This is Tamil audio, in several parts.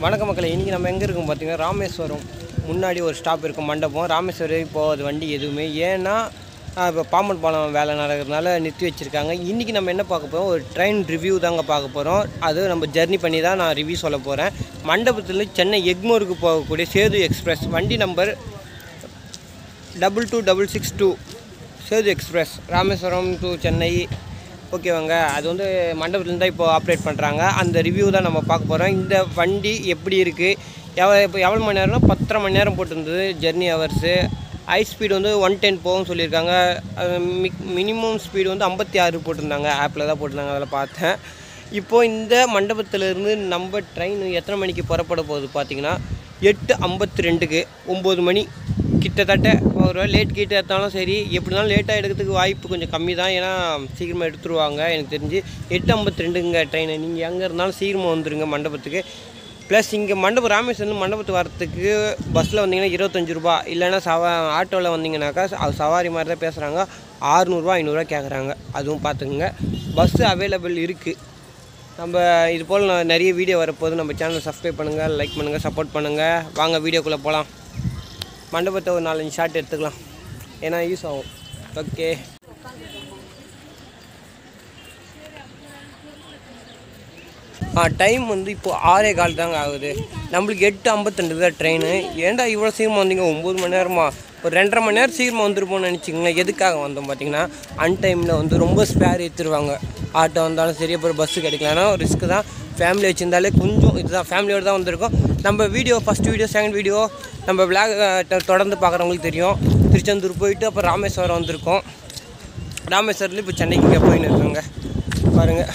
வணக்க மக்களே இன்றைக்கி நம்ம எங்கே இருக்கோம் பார்த்தீங்கன்னா ராமேஸ்வரம் முன்னாடி ஒரு ஸ்டாப் இருக்கும் மண்டபம் ராமேஸ்வரம் போகாத வண்டி எதுவுமே ஏன்னா இப்போ பாம்பன் பாலம் வேலை நடக்கிறதுனால நிறுத்தி வச்சுருக்காங்க இன்றைக்கி நம்ம என்ன பார்க்க போகிறோம் ஒரு ட்ரெயின் ரிவ்யூ தாங்க பார்க்க போகிறோம் அது நம்ம ஜர்னி பண்ணி தான் நான் ரிவ்யூ சொல்ல போகிறேன் மண்டபத்தில் சென்னை எக்மோருக்கு போகக்கூடிய சேது எக்ஸ்பிரஸ் வண்டி number double two double six two Sethu express Rameswaram to Chennai ஓகேவாங்க அது வந்து மண்டபத்துலேருந்து தான் இப்போ ஆப்ரேட் பண்ணுறாங்க அந்த ரிவ்யூ தான் நம்ம பார்க்க போகிறோம் இந்த வண்டி எப்படி இருக்குது எவ்வளோ இப்போ எவ்வளோ மணி நேரம்னா பத்தரை மணி நேரம் போட்டிருந்தது ஜெர்னி ஹவர்ஸு ஹை ஸ்பீடு வந்து ஒன் டென் போகும்னு சொல்லியிருக்காங்க மினிமம் ஸ்பீடு வந்து ஐம்பத்தி ஆறு போட்டிருந்தாங்க ஆப்பில் தான் போட்டிருந்தாங்க அதில் பார்த்தேன் இப்போது இந்த மண்டபத்திலேருந்து நம்ம ட்ரெயின் எத்தனை மணிக்கு புறப்பட போகுது பார்த்தீங்கன்னா எட்டு ஐம்பத்தி ரெண்டுக்கு ஒம்பது மணி கிட்டத்தட்ட ஒரு லேட் கீட் எடுத்தாலும் சரி எப்படினாலும் லேட்டாக எடுக்கிறதுக்கு வாய்ப்பு கொஞ்சம் கம்மி தான் ஏன்னா சீக்கிரமாக எடுத்துருவாங்க எனக்கு தெரிஞ்சு எட்டு ஐம்பத்தி ரெண்டுங்க ட்ரெயின் நீங்கள் எங்கே இருந்தாலும் சீக்கிரமாக வந்துடுங்க மண்டபத்துக்கு ப்ளஸ் இங்கே மண்டபம் ராமேஸ்வரம் மண்டபத்துக்கு வரத்துக்கு பஸ்ஸில் வந்தீங்கன்னா இருபத்தஞ்சி ரூபா இல்லைன்னா சவா ஆட்டோவில் வந்தீங்கன்னாக்கா ச- சவாரி மாதிரி தான் பேசுகிறாங்க ஆறுநூறுவா ஐநூறுரூவா கேட்குறாங்க அதுவும் பார்த்துக்குங்க பஸ்ஸு அவைலபிள் இருக்குது நம்ம இது போல் நான் நிறைய வீடியோ வரப்போது நம்ம சேனலை சப்ஸ்கிரைப் பண்ணுங்கள் லைக் பண்ணுங்கள் சப்போர்ட் பண்ணுங்கள் வாங்க வீடியோக்குள்ளே போகலாம் மண்டபத்தை ஒரு நாலஞ்சு ஷாட் எடுத்துக்கலாம் ஏன்னா யூஸ் ஆகும் ஓகே ஆ டைம் வந்து இப்போது ஆறே கால் தாங்க ஆகுது நம்மளுக்கு எட்டு ஐம்பத்தெண்டு தான் ட்ரெயின் ஏன்டா இவ்வளோ சீக்கிரமாக வந்தீங்க ஒம்பது மணி நேரமா ஒரு ரெண்டரை மணி நேரம் சீக்கிரமாக வந்துருப்போம்னு நினச்சிங்களேன் எதுக்காக வந்தோம் பார்த்தீங்கன்னா அன் டைமில் வந்து ரொம்ப ஸ்பேர் ஏற்றுருவாங்க ஆட்டோ வந்தாலும் சரி அப்புறம் பஸ்ஸு கிடைக்கலன்னா ரிஸ்க்கு தான் ஃபேமிலி வச்சுருந்தாலே கொஞ்சம் இதுதான் ஃபேமிலியோடு தான் வந்திருக்கோம் நம்ம video first video second video நம்ம விளாக் தொடர்ந்து பார்க்குறவங்களுக்கு தெரியும் திருச்செந்தூர் போயிட்டு அப்புறம் ராமேஸ்வரம் வந்திருக்கோம் ராமேஸ்வரத்தில் இப்போ சென்னைக்கு இங்கே போயின்னு இருக்காங்க பாருங்கள்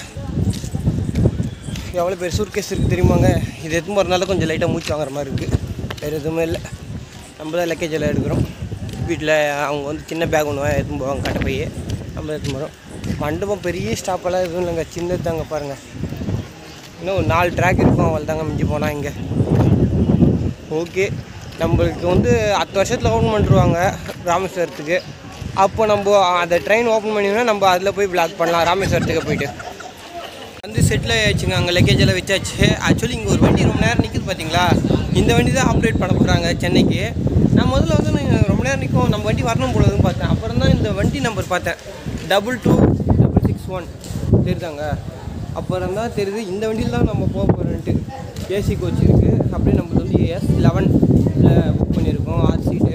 எவ்வளோ பேர் சூர்கேஸ் இருக்குது தெரியுமாங்க இது எடுத்து போகிறதுனால கொஞ்சம் லைட்டாக மூச்சு வாங்குற மாதிரி இருக்குது வேறு எதுவுமே இல்லை நம்ம தான் லக்கேஜ் எல்லாம் எடுக்கிறோம் வீட்டில் அவங்க வந்து சின்ன பேக் ஒன்று எடுத்துன்னு போவாங்க கட்டை பையே நம்ம எடுத்துன்னு போகிறோம் மண்டபம் பெரிய ஸ்டாப்பெல்லாம் எதுவும் இல்லைங்க சின்னது தாங்க பாருங்கள் இன்னும் ஒரு நாலு ட்ராக் இருக்கும் அவள் தாங்க மிஞ்சி போனால் இங்கே ஓகே நம்மளுக்கு வந்து அடுத்த வருஷத்தில் ஓப்பன் பண்ணிருவாங்க ராமேஸ்வரத்துக்கு அப்போ நம்ம அந்த ட்ரெயின் ஓப்பன் பண்ணினா நம்ம அதில் போய் பிளாக் பண்ணலாம் ராமேஸ்வரத்துக்கு போயிட்டு வந்து செட்டில் ஆயிடுச்சுங்க அங்கே லக்கேஜ் எல்லாம் வச்சாச்சு ஆக்சுவலி இங்கே ஒரு வண்டி ரொம்ப நேரம் நிற்குது பார்த்தீங்களா இந்த வண்டி தான் ஆப்ரேட் பண்ண போகிறாங்க சென்னைக்கு நான் முதல்ல வந்து நான் ரொம்ப நேரம் நிற்கும் நம்ம வண்டி வரணும் போலதுன்னு பார்த்தேன் அப்புறம் தான் இந்த வண்டி நம்பர் பார்த்தேன் double two double six one தெரியுதாங்க அப்புறம் தான் தெரியுது இந்த வண்டியில் தான் நம்ம போக போகிறோன்ட்டு ஏசி கோச் இருக்குது அப்படியே நம்ம வந்து எஸ் லெவன் புக் பண்ணியிருக்கோம் ஆர் சீட்டு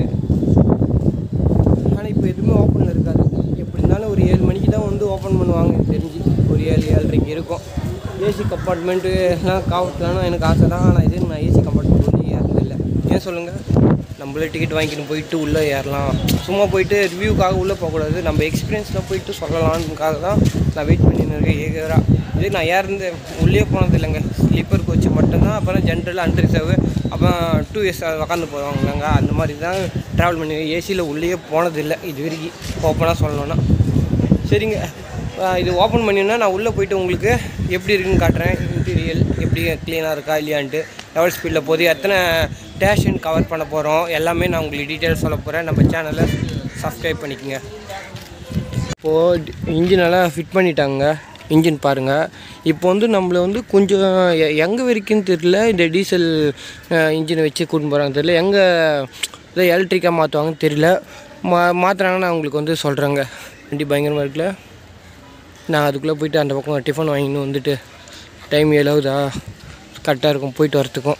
ஆனால் இப்போ எதுவுமே ஓப்பனில் இருக்காது எப்படி இருந்தாலும் ஒரு ஏழு மணிக்கு தான் வந்து ஓப்பன் பண்ணுவாங்க எனக்கு தெரிஞ்சு ஒரு ஏழு ஏழரைக்கு இருக்கும் ஏசி கம்பார்ட்மெண்ட்டு எல்லாம் காவத்துலான்னு எனக்கு ஆசை தான் ஆனால் இது நான் ஏசி கம்பார்ட்மெண்ட் வந்து ஏறினதில்லை ஏன் சொல்லுங்கள் நம்மளே டிக்கெட் வாங்கிட்டு போயிட்டு உள்ளே ஏறலாம் சும்மா போயிட்டு ரிவ்யூக்காக உள்ளே போகக்கூடாது நம்ம எக்ஸ்பீரியன்ஸில் போயிட்டு சொல்லலாம்னுக்காக தான் நான் வெயிட் பண்ணின்னு இருக்கேன் ஏகரா இது நான் ஏறிந்து உள்ளே போனது இல்லைங்க ஸ்லீப்பர் கோச் மட்டும்தான் அப்புறம் ஜென்ரல் அண்ட் ரிசர்வ் அப்புறம் டூ இயர்ஸ் உட்காந்து போவாங்கங்க அந்த மாதிரி தான் ட்ராவல் பண்ணி ஏசியில் உள்ளேயே போனதில்லை இது வரைக்கும் ஓப்பனாக சொல்லணும்னா சரிங்க ஆஹ் இது ஓப்பன் பண்ணினா நான் உள்ளே போயிட்டு உங்களுக்கு எப்படி இருக்குன்னு காட்டுறேன் இன்டீரியல் எப்படி க்ளீனாக இருக்கா இல்லையான்ட்டு எவ்வளோ ஸ்பீடில் போகுது எத்தனை டேஷன் கவர் பண்ண போகிறோம் எல்லாமே நான் உங்களுக்கு டீட்டெயில் சொல்ல போகிறேன் நம்ம சேனலை சப்ஸ்கிரைப் பண்ணிக்கோங்க இப்போது இன்ஜின் எல்லாம் ஃபிட் பண்ணிட்டாங்க இன்ஜின் பாருங்கள் இப்போ வந்து நம்மளை வந்து கொஞ்சம் எ- எங்கே வரைக்கும்னு தெரியல இந்த டீசல் இன்ஜினை வச்சு கூட்டின்னு போகிறாங்க தெரியல எங்கே இதை எலக்ட்ரிக்காக மாற்றுவாங்கன்னு தெரியல மா மாற்றுறாங்கன்னு நான் உங்களுக்கு வந்து சொல்கிறேங்க வண்டி பயங்கரமாக இருக்குல்ல நான் அதுக்குள்ளே போயிட்டு அந்த பக்கம் டிஃபன் வாங்கின்னு வந்துட்டு டைம் ஏழாவதா கரெக்டாக இருக்கும் போயிட்டு வரத்துக்கும்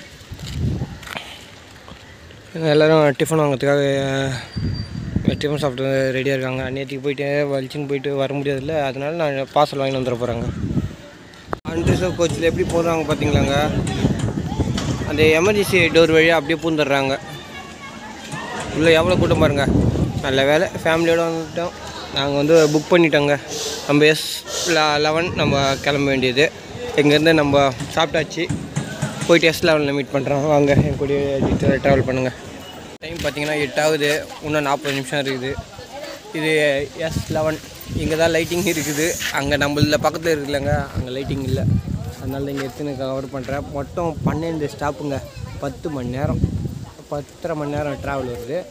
எல்லோரும் டிஃபன் வாங்கிறதுக்காக டிஃபன் சாப்பிட்டு ரெடியாக இருக்காங்க நேற்றுக்கு போயிட்டு வலிச்சுன்னு போயிட்டு வர முடியாதுல்ல அதனால நான் பார்சல் வாங்கி வந்துட போகிறாங்க அன்ரிசர்வ் கோச்சில் எப்படி போடுறாங்க பார்த்தீங்களாங்க அந்த எமர்ஜென்சி டோர் வழியாக அப்படியே பூந்துடுறாங்க உள்ளே எவ்வளோ கூட்டம் பாருங்க நல்ல வேலை ஃபேமிலியோடு வந்துட்டோம் நாங்கள் வந்து புக் பண்ணிட்டோங்க நம்ம எஸ் லெவன் நம்ம கிளம்ப வேண்டியது இங்கேருந்து நம்ம சாப்பிட்டாச்சு போயிட்டு எஸ் லெவனில் மீட் பண்ணுறோம் வாங்க என் கூட டீட்டெயில் ட்ராவல் பண்ணுங்கள் டைம் பார்த்தீங்கன்னா எட்டாவது இன்னும் நாற்பது நிமிஷம் இருக்குது இது எஸ் லெவன் இங்கே தான் லைட்டிங் இருக்குது அங்கே நம்மள பக்கத்தில் இருக்குல்லங்க அங்கே லைட்டிங் இல்லை அதனால இங்கே எடுத்துன்னு கவர் பண்ணுறேன் மொத்தம் பன்னெண்டு ஸ்டாப்புங்க பத்து மணி நேரம் பத்தரை மணி நேரம் ட்ராவல் வருது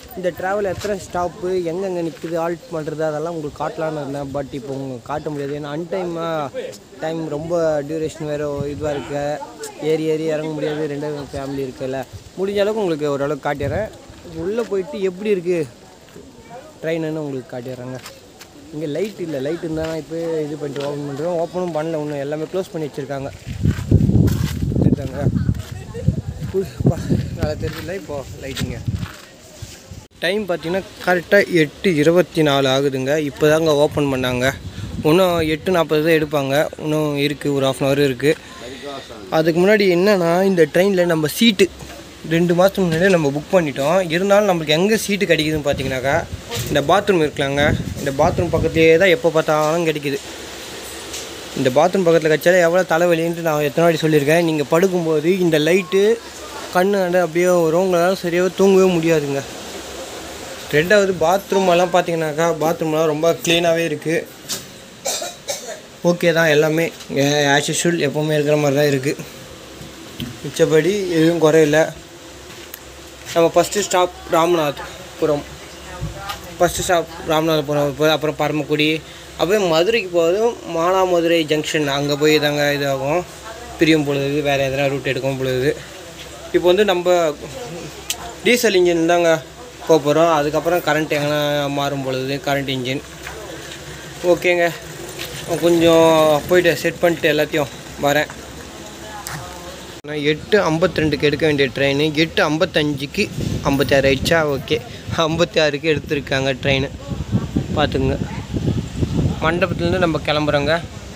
இந்த ட்ராவல் எத்தனை ஸ்டாப்பு எங்கெங்கே நிற்குது ஆல்ட் பண்ணுறது அதெல்லாம் உங்களுக்கு காட்டலான்னு இருந்தேன் பட் இப்போ உங்களுக்கு காட்ட முடியாது ஏன்னா அன்டைமாக டைம் ரொம்ப டியூரேஷன் வேறு இதுவாக இருக்க ஏறி ஏறி இறங்க முடியாது ரெண்டு ஃபேமிலி இருக்குல்ல முடிஞ்ச அளவுக்கு உங்களுக்கு ஓரளவுக்கு காட்டிடுறேன் உள்ளே போயிட்டு எப்படி இருக்குது ட்ரெயினுன்னு உங்களுக்கு காட்டிடுறேங்க இங்கே லைட் இல்லை லைட் இருந்தால் இப்போ இது பண்ணிட்டு ஓப்பன் பண்ணுறோம் ஓப்பனும் பண்ணல ஒன்றும் எல்லாமே க்ளோஸ் பண்ணி வச்சுருக்காங்க இருக்காங்க புதுப்பா நல்லா தெரியல இப்போது லைட்டிங்க டைம் பார்த்தீங்கன்னா கரெக்டாக எட்டு இருபத்தி நாலு ஆகுதுங்க இப்போ தாங்க ஓப்பன் பண்ணாங்க இன்னும் எட்டு நாற்பது தான் எடுப்பாங்க இன்னும் இருக்குது ஒரு ஆஃப் அன் ஹவர் இருக்குது அதுக்கு முன்னாடி என்னென்னா இந்த ட்ரெயினில் நம்ம சீட்டு ரெண்டு மாதத்துக்கு முன்னாடியே நம்ம புக் பண்ணிட்டோம் இருந்தாலும் நம்மளுக்கு எங்கே சீட்டு கிடைக்குதுன்னு பார்த்தீங்கன்னாக்கா இந்த பாத்ரூம் இருக்கலாங்க இந்த பாத்ரூம் பக்கத்துலேயே தான் எப்போ பார்த்தாலும் கிடைக்குது இந்த பாத்ரூம் பக்கத்தில் கச்சாலே எவ்வளோ தலைவலின்ட்டு நான் எத்தனை வாட்டி சொல்லியிருக்கேன் நீங்கள் படுக்கும்போது இந்த லைட்டு கண்ணு அண்டு அப்படியே வரும் உங்களால் சரியாக தூங்கவே முடியாதுங்க ரெண்டாவது பாத்ரூம் எல்லாம் பார்த்தீங்கன்னாக்கா பாத்ரூம்லாம் ரொம்ப க்ளீனாகவே இருக்குது ஓகே தான் எல்லாமே ஆஸ் யூஷுவல் எப்போவுமே இருக்கிற மாதிரி தான் இருக்குது மிச்சபடி எதுவும் குறையில நம்ம first stop Ramanathapuram first stop Ramanathapuram போய் அப்புறம் பரமக்குடி அப்படியே மதுரைக்கு போகிறதும் மானாமதுரை ஜங்ஷன் அங்கே போய் தாங்க இதாகும் பிரியும் பொழுது வேறு எதனா ரூட் எடுக்கும் பொழுது இப்போ வந்து நம்ம டீசல் இன்ஜின் தாங்க போக போகிறோம் அதுக்கப்புறம் கரண்ட் எங்கன்னா மாறும் பொழுது கரண்ட் இன்ஜின் ஓகேங்க கொஞ்சம் போயிட்டு செட் பண்ணிட்டு எல்லாத்தையும் வரேன் நான் எட்டு ஐம்பத்தி ரெண்டுக்கு எடுக்க வேண்டிய ட்ரெயின் எட்டு ஐம்பத்தஞ்சுக்கு ஐம்பத்தாறு ஆயிடுச்சா ஓகே ஐம்பத்தி ஆறுக்கு எடுத்திருக்காங்க ட்ரெயின் பார்த்துங்க மண்டபத்துலேருந்து நம்ம கிளம்புறோங்க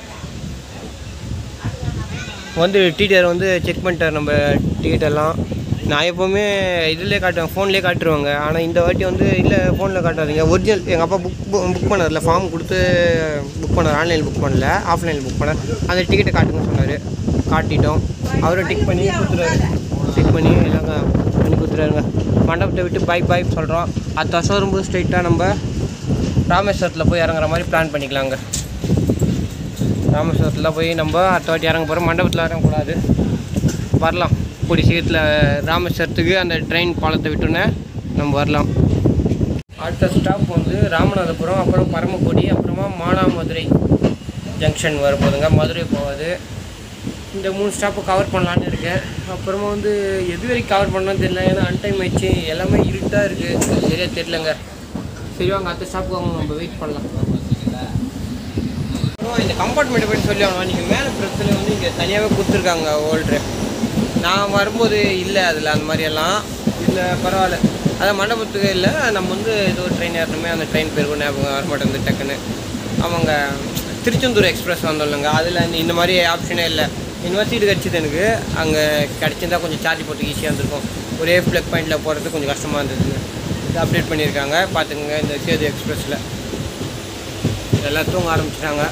வந்து டிடிஆர் வந்து செக் பண்ணிட்டார் நம்ம டிக்கெட் எல்லாம் நான் எப்போவுமே இதிலே காட்டுவேன் ஃபோன்லேயே காட்டுருவாங்க ஆனால் இந்த வாட்டி வந்து இல்லை ஃபோனில் காட்டாதீங்க ஒரிஜினல் எங்கள் அப்பா புக் புக் பண்ணதில்ல ஃபார்ம் கொடுத்து புக் பண்ணார் ஆன்லைனில் புக் பண்ணல ஆஃப்லைனில் புக் பண்ணார் அந்த டிக்கெட்டை காட்டுங்க சொன்னார் காட்டிட்டோம் அவரை டிக் பண்ணி கொடுத்துருவாரு டிக் பண்ணி எல்லாம் பண்ணி கொடுத்துருவாருங்க மண்டபத்தை விட்டு பை பை சொல்கிறோம் அடுத்த வருஷம் வரும்போது ஸ்ட்ரைட்டாக நம்ம ராமேஸ்வரத்தில் போய் இறங்குற மாதிரி பிளான் பண்ணிக்கலாங்க ராமேஸ்வரத்தில் போய் நம்ம அடுத்த வாட்டி இறங்க போகிறோம் மண்டபத்தில் இறங்கக்கூடாது வரலாம் கூடிய சீக்கிரத்தில் ராமேஸ்வரத்துக்கு அந்த ட்ரெயின் பாலத்தை விட்டோன்னே நம்ம வரலாம் அடுத்த ஸ்டாப் வந்து ராமநாதபுரம் அப்புறம் பரமக்குடி அப்புறமா மானாமதுரை ஜங்ஷன் வரப்போகுதுங்க மதுரை போகாது இந்த மூணு ஸ்டாப்பை கவர் பண்ணலான்னு இருக்கேன் அப்புறமா வந்து எது வரைக்கும் கவர் பண்ணலாம்னு தெரியல ஏன்னா அன்டைம் ஆயிடுச்சு எல்லாமே இருட்டாக இருக்குது சரியாக தெரிலங்க சரி வாங்க அடுத்த ஸ்டாப்புக்கு அவங்க நம்ம வெயிட் பண்ணலாம் அப்புறம் இந்த கம்பார்ட்மெண்ட்டை பற்றி சொல்லி ஆகணும் நீங்கள் மேலே பிரச்சனை வந்து இங்கே தனியாகவே கொடுத்துருக்காங்க ஓல்ட்ரு நான் வரும்போது இல்லை அதில் அந்த மாதிரியெல்லாம் இல்லை பரவாயில்ல அதான் மண்டபத்துக்கு இல்லை நம்ம வந்து ஏதோ ட்ரெயின் ஏறணுமே அந்த ட்ரெயின் பேர் கூட ஞாபகம் வர மாட்டேங்குது டக்குன்னு அவங்க திருச்செந்தூர் எக்ஸ்பிரஸ் வந்தோம்லங்க அதில் இந்த இந்த மாதிரி ஆப்ஷனே இல்லை யூனிவர்சிட்டி கிடச்சிது எனக்கு அங்கே கிடச்சிருந்தா கொஞ்சம் சார்ஜ் போட்டு ஈஸியாக இருந்திருக்கும் ஒரே ப்ளக் பாயிண்டில் போகிறது கொஞ்சம் கஷ்டமாக இருந்தது இது அப்டேட் பண்ணியிருக்காங்க பார்த்துக்கங்க இந்த சேது எக்ஸ்பிரஸில் எல்லாம் தூங்க ஆரம்பிச்சிட்டாங்க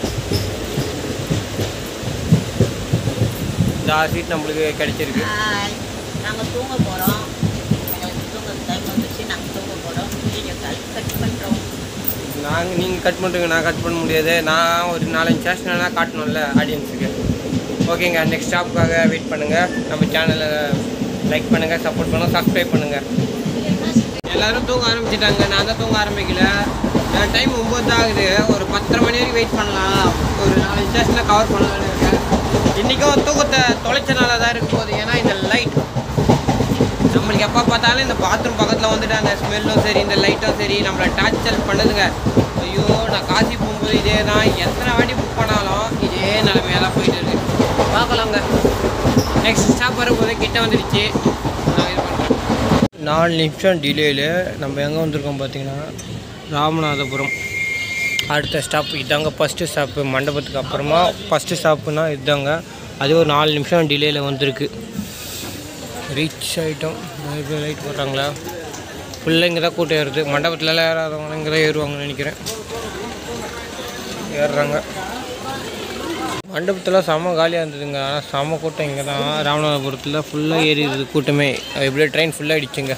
இந்த ஆறு சீட் நம்மளுக்கு கிடைச்சிருக்கு ஹாய் நாங்கள் தூங்க போகிறோம் எங்களுக்கு தூங்க டைம் வந்துச்சு நாங்கள் தூங்க போகிறோம் வீடியோ கால் கட் பண்ணுறோம் நாங்கள் நீங்கள் கட் பண்ணுறீங்க நான் கட் பண்ண முடியாது நான் ஒரு நாலஞ்சு சேஷனாக காட்டணும்ல ஆடியன்ஸுக்கு ஓகேங்க நெக்ஸ்ட் ஸ்டாப்புக்காக வெயிட் பண்ணுங்கள் நம்ம சேனலை லைக் பண்ணுங்கள் சப்போர்ட் பண்ணுங்கள் சப்ஸ்கிரைப் பண்ணுங்கள் எல்லாரும் தூங்க ஆரம்பிச்சிட்டாங்க நான் தான் தூங்க ஆரம்பிக்கல டைம் ஒம்பது தான் ஆகுது ஒரு பத்தரை மணி வரைக்கும் வெயிட் பண்ணலாம் ஒரு நாலஞ்சு ஸ்டேஷனில் கவர் பண்ணலாம்னு இருக்கேன் இன்றைக்கும் தூக்கத்தை தொலைச்சனால தான் இருக்கும் போது ஏன்னா இந்த லைட் நம்மளுக்கு எப்போ பார்த்தாலும் இந்த பாத்ரூம் பக்கத்தில் வந்துட்டு அந்த ஸ்மெல்லும் சரி இந்த லைட்டும் சரி நம்மளை டார்ச்சர் பண்ணுதுங்க ஐயோ நான் காசி போகும்போது இதே தான் எத்தனை வாட்டி புக் பண்ணாலும் இதே நிலைமையாக தான் போயிட்டு இருக்கு பார்க்கலாங்க நெக்ஸ்ட் ஸ்டாப் வரும்போது கிட்ட வந்துடுச்சு நான் இது பண்ணுறேன் நாலு நிமிஷம் டிலேயில் நம்ம எங்கே வந்திருக்கோம் பார்த்தீங்கன்னா ராமநாதபுரம் அடுத்த ஸ்டாப் இதாங்க ஃபஸ்ட்டு ஸ்டாப்பு மண்டபத்துக்கு அப்புறமா ஃபஸ்ட்டு ஸ்டாப்புனா இதுதாங்க அது ஒரு நாலு நிமிஷம் டிலேயில் வந்திருக்கு ரீச் ஆகிட்டோம் நிறைய பேர் லைட் போட்டாங்களா ஃபுல்லாக இங்கே தான் கூட்டம் ஏறுது மண்டபத்துலலாம் ஏறாதவங்க இங்கே தான் ஏறுவாங்கன்னு நினைக்கிறேன் ஏறுறாங்க மண்டபத்தில் செம காலியாக இருந்ததுங்க ஆனால் செம கூட்டம் இங்கே தான் ராமநாதபுரத்தில் ஃபுல்லாக ஏறி இருக்குது கூட்டமே எப்படியோ ட்ரெயின் ஃபுல்லாக ஆகிடுச்சுங்க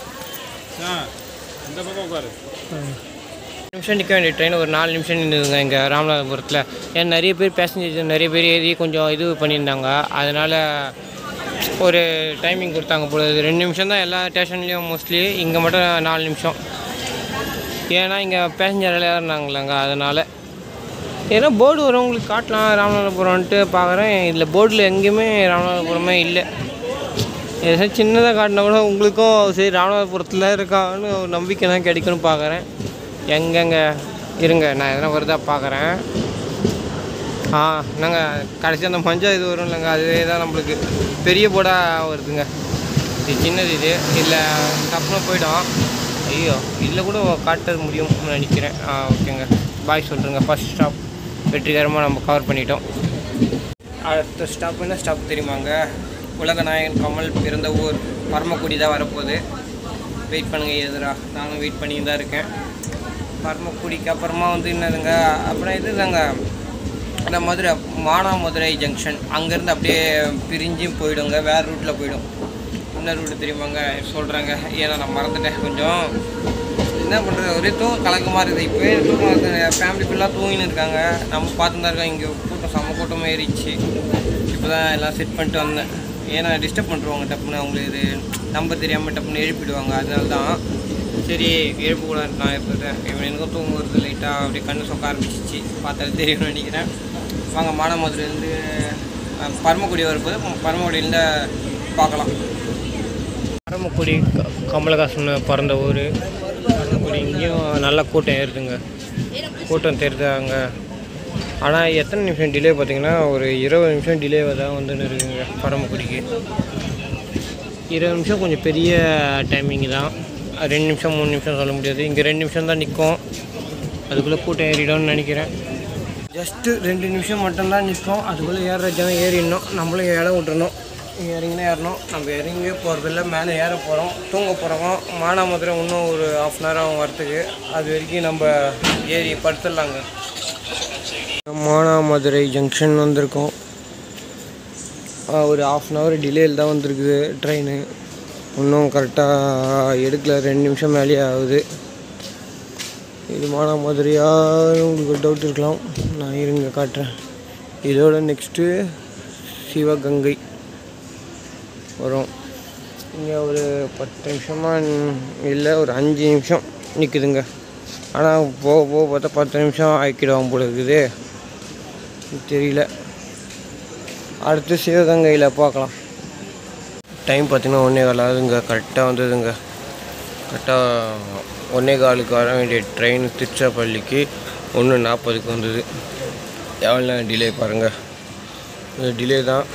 நிமிஷம் நிற்க வேண்டிய ட்ரெயின் ஒரு நாலு நிமிஷம் நின்றுதுங்க இங்கே ராமநாதபுரத்தில் ஏன்னா நிறைய பேர் பேசஞ்சர்ஸ் நிறைய பேர் ஏறி கொஞ்சம் இது பண்ணியிருந்தாங்க அதனால் ஒரு டைமிங் கொடுத்தாங்க போல இது ரெண்டு நிமிஷம் தான் எல்லா ஸ்டேஷன்லேயும் மோஸ்ட்லி இங்கே மட்டும் நாலு நிமிஷம் ஏன்னா இங்கே பேசஞ்சர் எல்லாம் ஏறினாங்களேங்க அதனால் ஏன்னா போர்டு வரும் உங்களுக்கு காட்டலாம் ராமநாதபுரம்ன்ட்டு பார்க்குறேன் இதில் போர்டில் எங்கேயுமே ராமநாதபுரமே இல்லை ஏதாச்சும் சின்னதாக காட்டினா கூட உங்களுக்கும் சரி ராமநாதபுரத்தில் இருக்கான்னு ஒரு நம்பிக்கை தான் கிடைக்கும்னு பார்க்குறேன் எங்கெங்க இருங்க நான் எதனா வருதா பார்க்குறேன் ஆ நாங்கள் கடைசி அந்த மஞ்சள் இது வரும் இல்லைங்க அதுவே தான் நம்மளுக்கு பெரிய போர்டாக வருதுங்க இது சின்னது இது இல்லை டப்புன்னு போயிடும் ஐயோ இதில் கூட காட்ட முடியும்னு நினைக்கிறேன் ஆ ஓகேங்க பாய் சொல்கிறேங்க ஃபஸ்ட் ஸ்டாப் வெற்றிகரமாக நம்ம கவர் பண்ணிட்டோம் அடுத்த ஸ்டாப் என்ன ஸ்டாப் தெரியுமாங்க உலகநாயகன் கமல் பிறந்த ஊர் பரமக்குடி தான் வரப்போகுது வெயிட் பண்ணுங்க எதிரா நானும் வெயிட் பண்ணி தான் இருக்கேன் பரமக்குடிக்கு அப்புறமா வந்து என்னதுங்க அப்புறம் இது தாங்க அந்த மதுரை மானாமதுரை ஜங்ஷன் அங்கேருந்து அப்படியே பிரிஞ்சும் போயிடுங்க வேறு ரூட்டில் போயிடும் என்ன ரூட்டு தெரியுமாங்க சொல்கிறேங்க ஏன்னா நான் மறந்துட்டேன் கொஞ்சம் என்ன பண்ணுறது ஒரே தூக்கம் கலக்கமாக இருக்குது இப்போயே தூக்கம் வருது ஃபேமிலி ஃபுல்லாக தூங்கின்னு இருக்காங்க நம்ம பார்த்து தான் இருக்கோம் இங்கே கூட்டம் செம்ம கூட்டம் ஏறிச்சு இப்போ தான் எல்லாம் செட் பண்ணிட்டு வந்தேன் ஏன்னா டிஸ்டர்ப் பண்ணுருவாங்க டப்புன்னு அவங்களுக்கு இது நம்பர் தெரியாமல் டப்புன்னு எழுப்பிடுவாங்க அதனால தான் சரி எழுப்பக்கூடாது நான் இருந்துட்டேன் இவன் எனக்கும் தூங்க வருது லைட்டாக அப்படியே கண்ணு சொக்க ஆரம்பிச்சிச்சு பார்த்தாலே தெரியும்னு நினைக்கிறேன் வாங்க மானாமதுரையிலேருந்து அஹ், பரமக்குடி வரும்போது பரமக்குடியிலேருந்து பார்க்கலாம் பரமக்குடி க- கமலஹாசன் பிறந்த ஊர் பரமக்குடி இங்கேயும் நல்ல கூட்டம் ஏறுதுங்க கூட்டம் தெரியுதாங்க ஆனால் எத்தனை நிமிஷம் டிலே பார்த்தீங்கன்னா ஒரு இருபது நிமிஷம் டிலே தான் வந்துன்னு இருக்குங்க பரமக்குடிக்கு இருபது நிமிஷம் கொஞ்சம் பெரிய டைமிங் தான் அது ரெண்டு நிமிஷம் மூணு நிமிஷம் சொல்ல முடியாது இங்கே ரெண்டு நிமிஷம் தான் நிற்கும் அதுக்குள்ளே கூட்டம் ஏறிடும்னு நினைக்கிறேன் ஜஸ்ட்டு ரெண்டு நிமிஷம் மட்டும்தான் நிற்கும் அதுக்குள்ளே ஏறுற ஜனம் ஏறிடணும் நம்மளும் இடம் விட்டுறணும் இறங்கினா ஏறணும் நம்ம இறங்கி போகிறதில்ல மேலே ஏற போகிறோம் தூங்க போகிறோம் மானாமதுரை இன்னும் ஒரு ஆஃப் அன் ஹவர் ஆகும் வரத்துக்கு அது வரைக்கும் நம்ம ஏறி படுத்துடலாங்க மானாமதுரை ஜங்ஷன் வந்திருக்கோம் ஆ, ஒரு ஆஃப் அன் ஹவர் டிலேயில் தான் வந்திருக்குது ட்ரெயின் இன்னும் கரெக்டாக எடுக்கல ரெண்டு நிமிஷம் மேலேயே ஆகுது இது மானாமதுரையா உங்களுக்கு டவுட் இருக்கலாம் நான் இருங்க காட்டுறேன் இதோட நெக்ஸ்ட்டு சிவகங்கை வரும் இங்கே ஒரு பத்து நிமிஷமாக இல்லை ஒரு அஞ்சு நிமிஷம் நிற்குதுங்க ஆனால் போக போக பார்த்தா பத்து நிமிஷம் ஆக்கிடுவாங்க போல இருக்குது தெரியல அடுத்து சிவகங்கையில் பார்க்கலாம் டைம் பார்த்தீங்கன்னா ஒன்றே கால் ஆகுதுங்க கரெக்டாக வந்ததுங்க கரெக்டாக ஒன்றே காலுக்கு வர வேண்டிய ட்ரெயின் திருச்சிராப்பள்ளிக்கு ஒன்று நாற்பதுக்கு வந்தது எவ்வளோ டிலே பாருங்கள் இது டிலே தான்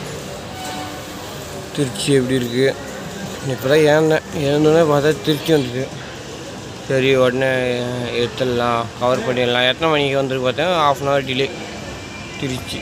திருச்சி எப்படி இருக்குது இப்போ தான் ஏறினேன் ஏறினோடனே பார்த்தா திருச்சி வந்தது சரி உடனே எடுத்துடலாம் கவர் பண்ணிடலாம் எத்தனை மணிக்கு வந்துருக்கு பார்த்தா half an hour delay Trichy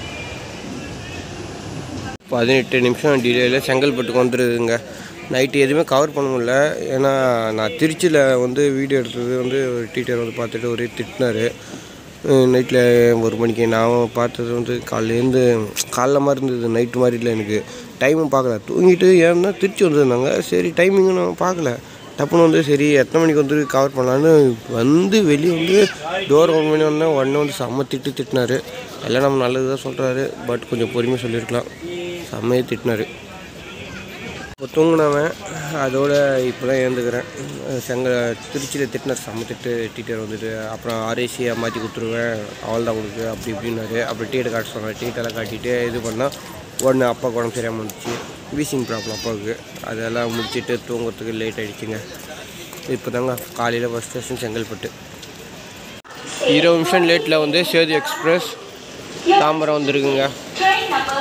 பதினெட்டு நிமிஷம் டிலேயில் செங்கல்பட்டுக்கு வந்துடுதுங்க நைட்டு எதுவுமே கவர் பண்ண முடியல ஏன்னா நான் திருச்சியில் வந்து வீடியோ எடுத்தது வந்து ஒரு டீச்சர் வந்து பார்த்துட்டு ஒரே திட்டினார் நைட்டில் ஒரு மணிக்கு நான் பார்த்தது வந்து காலையிலேருந்து காலைல மாதிரி இருந்தது நைட்டு மாதிரி இல்லை எனக்கு டைமும் பார்க்கல தூங்கிட்டு ஏன்னா திருச்சி வந்திருந்தாங்க சரி டைமிங்கும் நான் பார்க்கல டப்புன்னு வந்து சரி எத்தனை மணிக்கு வந்து கவர் பண்ணலான்னு வந்து வெளியே வந்து டோர் ஓப்பன் பண்ணி வந்தேன் உடனே வந்து செம்ம திட்டு திட்டினாரு எல்லாம் நம்ம நல்லது தான் சொல்கிறாரு பட் கொஞ்சம் பொறுமையாக சொல்லியிருக்கலாம் செம்மையாக திட்டினாரு இப்போ தூங்கினவன் அதோட இப்போ தான் ஏந்துக்கிறேன் செங்க திருச்சியில் திட்டினார் செம்ம திட்டு டீச்சர் வந்துட்டு அப்புறம் ஆர்ஏசியை மாற்றி கொடுத்துருவேன் அவள் தான் கொடுக்கு அப்படி இப்படின்னாரு அப்புறம் டீட்டை காட்ட சொன்னார் டீட்டெல்லாம் காட்டிட்டு இது பண்ணால் உடனே அப்பாவுக்கு உடம்பு சரியாமல் வந்துச்சு வீசிங் ப்ராப்ளம் அப்பாவுக்கு அதெல்லாம் முடிச்சுட்டு தூங்குறதுக்கு லேட் ஆகிடுச்சிங்க இப்போ தாங்க காலையில் ஃபஸ்ட் ஸ்டேஷன் செங்கல்பட்டு இருபது நிமிஷம் லேட்டில் வந்து சேது எக்ஸ்பிரஸ் தாம்பரம் வந்துருக்குங்க Train number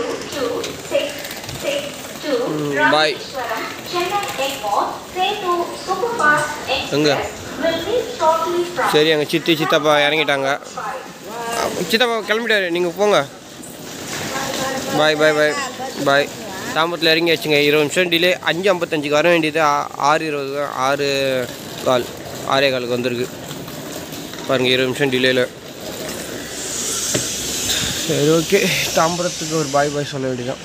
22662 bye. Rameshwaram, Chennai Airport, Setu Superfast எங்க Express will leave shortly from சரி எங்கள் சித்தி சித்தப்பா இறங்கிட்டாங்க சித்தப்பா கிளம்பிட்டாரு நீங்கள் போங்க பாய் பாய் பாய் பாய் தாம்பரத்தில் இறங்கி வச்சுங்க இருபது நிமிஷம் டிலே அஞ்சு ஐம்பத்தஞ்சுக்கு வர வேண்டியது ஆ- ஆறு இருபது ஆறு கால் ஆறே காலுக்கு வந்திருக்கு பாருங்கள் இருபது நிமிஷம் டிலேயில் சரி ஓகே தாம்பரத்துக்கு ஒரு பாய் பாய் சொல்ல வேண்டியதான்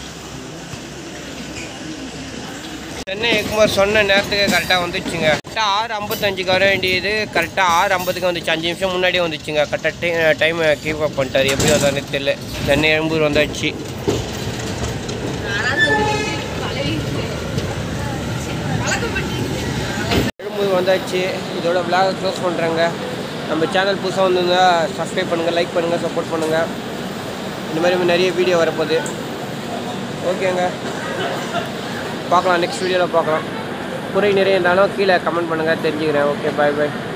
சென்னை எக்மர் சொன்ன நேரத்துக்கு கரெக்டாக வந்துச்சுங்க கரெக்டாக ஆறு ஐம்பத்தஞ்சுக்கு வர வேண்டியது கரெக்டாக ஆறு ஐம்பதுக்கு வந்துச்சு அஞ்சு நிமிஷம் முன்னாடியே வந்துச்சுங்க கரெக்டாக டைமை கீப் அப் பண்ணிட்டாரு எப்படி வந்தாருன்னு தெரியல சென்னை எழும்பூர் வந்தாச்சு வந்தாச்சு இதோட விளாக க்ளோஸ் பண்ணுறேங்க நம்ம சேனல் புதுசாக வந்திருந்தா சப்ஸ்கிரைப் பண்ணுங்கள் லைக் பண்ணுங்கள் சப்போர்ட் பண்ணுங்கள் இந்த மாதிரி நிறைய வீடியோ வரப்போகுது ஓகேங்க பார்க்கலாம் நெக்ஸ்ட் வீடியோவில் பார்க்கலாம் குறை நிறைய இருந்தாலும் கீழே கமெண்ட் பண்ணுங்கள் தெரிஞ்சுக்கிறேன் ஓகே பாய் பாய்